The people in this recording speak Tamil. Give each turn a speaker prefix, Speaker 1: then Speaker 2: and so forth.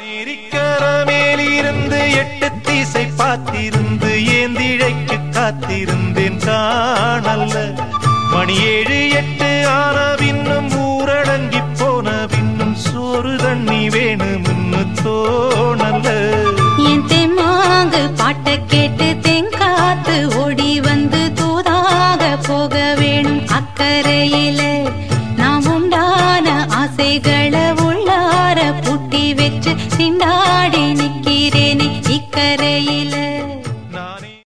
Speaker 1: அமெரிக்கர மேலிருந்து எட்டு தீசை பார்த்திருந்து ஏந்திழைக்கு காத்திருந்தேன் காணல்ல மணி ஏழு எட்டு ஆன பின்னும் ஊரடங்கி போன பின்னும் சோறு தண்ணி வேணும்னு தோணல்ல
Speaker 2: என் தெம்மாங்கு பாட்ட கேட்டு தெங்காத்து ஓடி வந்து தூதாக போக வேணும் அக்கறையில நாம் உண்டான ஆசைகளை உள்ளார பூட்டி வச்சு திண்டாடி நிக்கிறேனே இக்கரையில